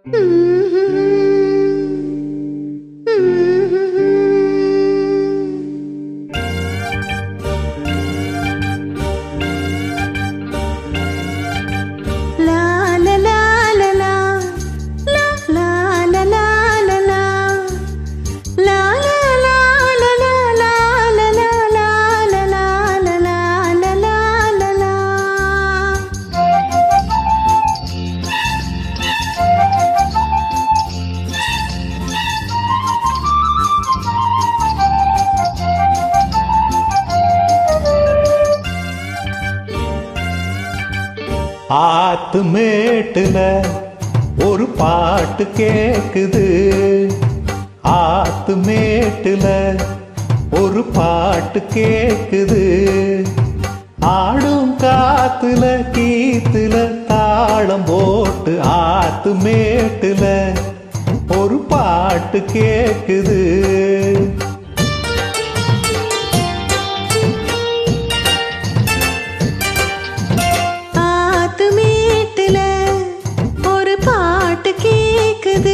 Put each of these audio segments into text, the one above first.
ஆத்து மேட்டுல ஒரு பாட்டு கேக்குது ஆத்து மேட்டுல ஒரு பாட்டு கேக்குது ஆடும் காத்துல கீத்துல தாளம் போட்டு ஆத்து மேட்டுல ஒரு பாட்டு கேக்குது ஆத்து மேட்டுல ஒரு பாட்டு கேக்குது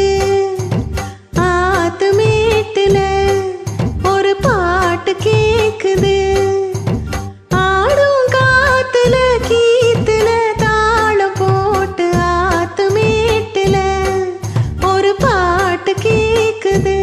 ஆத்து மேட்டுல ஒரு பாட்டு கேக்குது ஆடும் காத்துல கீத்துல தாளம் போட்டு ஆத்து மேட்டுல ஒரு பாட்டு கேக்குது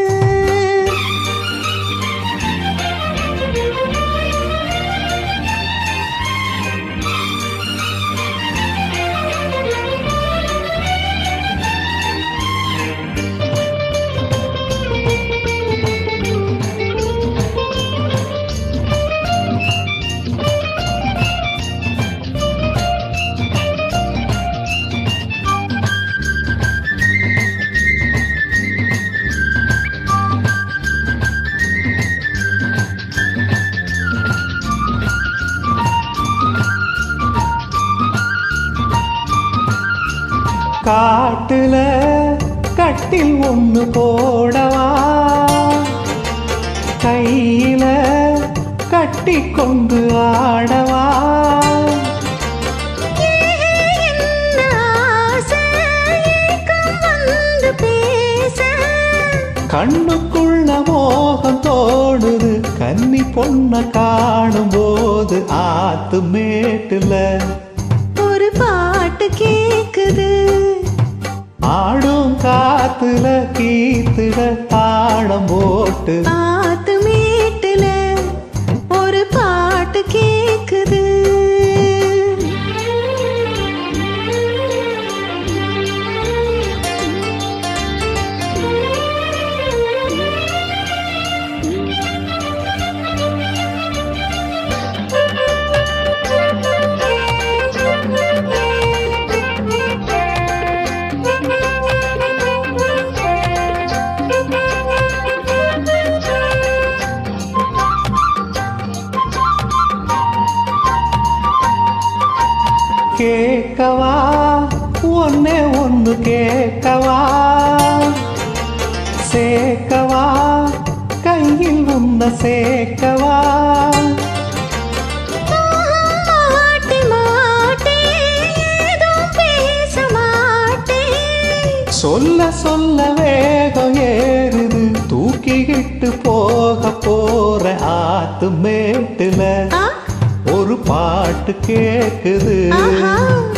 காட்டுல கட்டில் ஒண்ணு போடவா கையில கட்டி கொண்டு ஆடவா என்ன ஆசை ஏக்கம் வந்து பேச கண்ணுக்குள்ள மோகம் தோணுது கன்னி பொண்ண காணும் போது ஆத்து மேட்டுல ஒரு பாட்டு கேக்குது ஆடும் காத்துல கீத்துல தாளம் போட்டு ஆத்து மேட்டுல ஒரு பாட்டு கேக்குது கேட்கவா ஒன்னே ஒன்று கேட்கவா சேர்க்கவா கையில் உன்ன சேர்க்கவா மாட்டி மாட்டி ஏதும் பேச மாட்டேன் சொல்ல சொல்ல வேகம் ஏறுது தூக்கிக்கிட்டு போக போற ஆத்து மேட்டுல ஆ, ஒரு பாட்டு கேக்குது ஆஹா